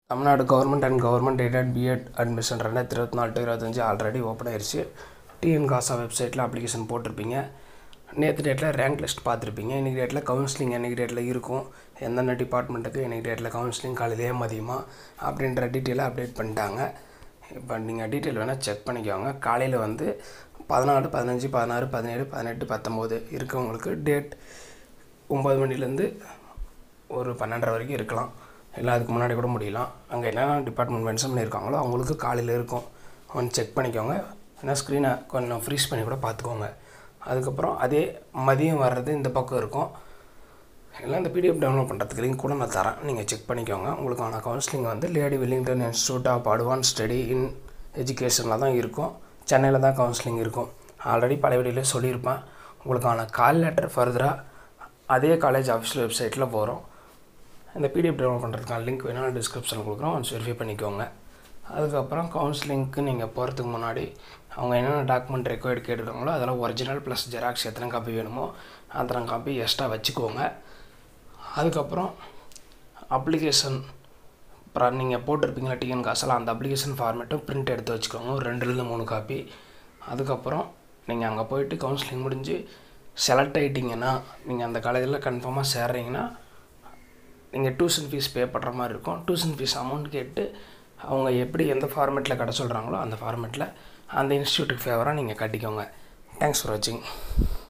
Tamil Nadu government and government aided B Ed admission ரெண்டாயிரத்தி இருபத்தி நாலு டு இருபத்தஞ்சி ஆல்ரெடி ஓப்பன் ஆயிருச்சு டிஎன் காசா வெப்சைட்டில் அப்ளிகேஷன் போட்டிருப்பீங்க நேற்று டேட்டில் ரேங்க் லிஸ்ட் பார்த்துருப்பீங்க இன்றைக்கி டேட்டில் கவுன்சிலிங் என்னைக்கு டேட்டில் இருக்கும் எந்தெந்த டிபார்ட்மெண்ட்டுக்கு இன்றைக்கி டேட்டில் கவுன்சிலிங் காலையிலேயே மதியமா அப்படின்ற டீட்டெயிலை அப்டேட் பண்ணிட்டாங்க இப்போ நீங்கள் டீட்டெயில் வேணால் செக் பண்ணிக்கோங்க காலையில் வந்து பதினாலு பதினஞ்சு பதினாறு பதினேழு பதினெட்டு பத்தொம்போது இருக்கவங்களுக்கு டேட் ஒம்பது மணிலேருந்து ஒரு பன்னெண்டரை வரைக்கும் இருக்கலாம் இல்லை அதுக்கு முன்னாடி கூட முடியலாம் அங்கே என்னென்ன டிபார்ட்மெண்ட் மென்ஷன் பண்ணியிருக்காங்களோ அவங்களுக்கு காலையில் இருக்கும் ஒன்று செக் பண்ணிக்கோங்க ஏன்னா ஸ்க்ரீனை கொஞ்சம் ஃப்ரீஸ் பண்ணி கூட பார்த்துக்கோங்க அதுக்கப்புறம் அதே மதியம் வர்றது இந்த பக்கம் இருக்கும் எல்லாம் இந்த பிடிஎஃப் டவுன்லோட் பண்ணுறதுக்கு லிங்க் கூட நான் தரேன் நீங்கள் செக் பண்ணிக்கோங்க உங்களுக்கான கவுன்சிலிங் வந்து Lady Willingdon Institute of Advance Study in எஜுகேஷனில் தான் இருக்கும் சென்னையில் தான் கவுன்சிலிங் இருக்கும் ஆல்ரெடி பழைய வீடியோவில் சொல்லியிருப்பேன் உங்களுக்கான கால் லெட்டர் ஃபர்தராக அதே காலேஜ் ஆஃபீஷியல் வெப்சைட்டில் போகிறோம் இந்த பிடிஎஃப் டவுன்லோட் பண்ணுறதுக்கான லிங்க் வேணாலும் டிஸ்கிரிப்ஷனில் கொடுக்குறோம் ஒன்ஸ் வெரிஃபை பண்ணிக்கோங்க அதுக்கப்புறம் கவுன்சிலிங்க்கு நீங்கள் போகிறதுக்கு முன்னாடி அவங்க என்னென்ன டாக்குமெண்ட் ரெக்வயர்டு கேட்டிருக்காங்களோ அதெல்லாம் ஒரிஜினல் ப்ளஸ் ஜெராக்ஸ் எத்தனை காப்பி வேணுமோ அத்தனை காப்பி எக்ஸ்ட்ரா வச்சுக்கோங்க அதுக்கப்புறம் அப்ளிகேஷன் அப்புறம் நீங்கள் போட்டிருப்பீங்களா டிஎன் காசெல்லாம் அந்த அப்ளிகேஷன் ஃபார்மேட்டும் பிரிண்ட் எடுத்து வச்சுக்கோங்க ஒரு ரெண்டுலேருந்து மூணு காப்பி அதுக்கப்புறம் நீங்கள் அங்கே போயிட்டு கவுன்சிலிங் முடிஞ்சு செலக்ட் ஆகிட்டிங்கன்னா நீங்கள் அந்த காலேஜில் கன்ஃபார்மாக சேர்றீங்கன்னா நீங்கள் டியூஷன் ஃபீஸ் பே பண்ணுற மாதிரி இருக்கும் டியூஷன் ஃபீஸ் அமௌண்ட் கேட்டு அவங்க எப்படி எந்த ஃபார்மேட்டில் கட்ட சொல்கிறாங்களோ அந்த ஃபார்மேட்டில் அந்த இன்ஸ்டியூட்டுக்கு ஃபேவராக நீங்கள் கட்டிக்கோங்க தேங்க்ஸ் ஃபார் வாட்சிங்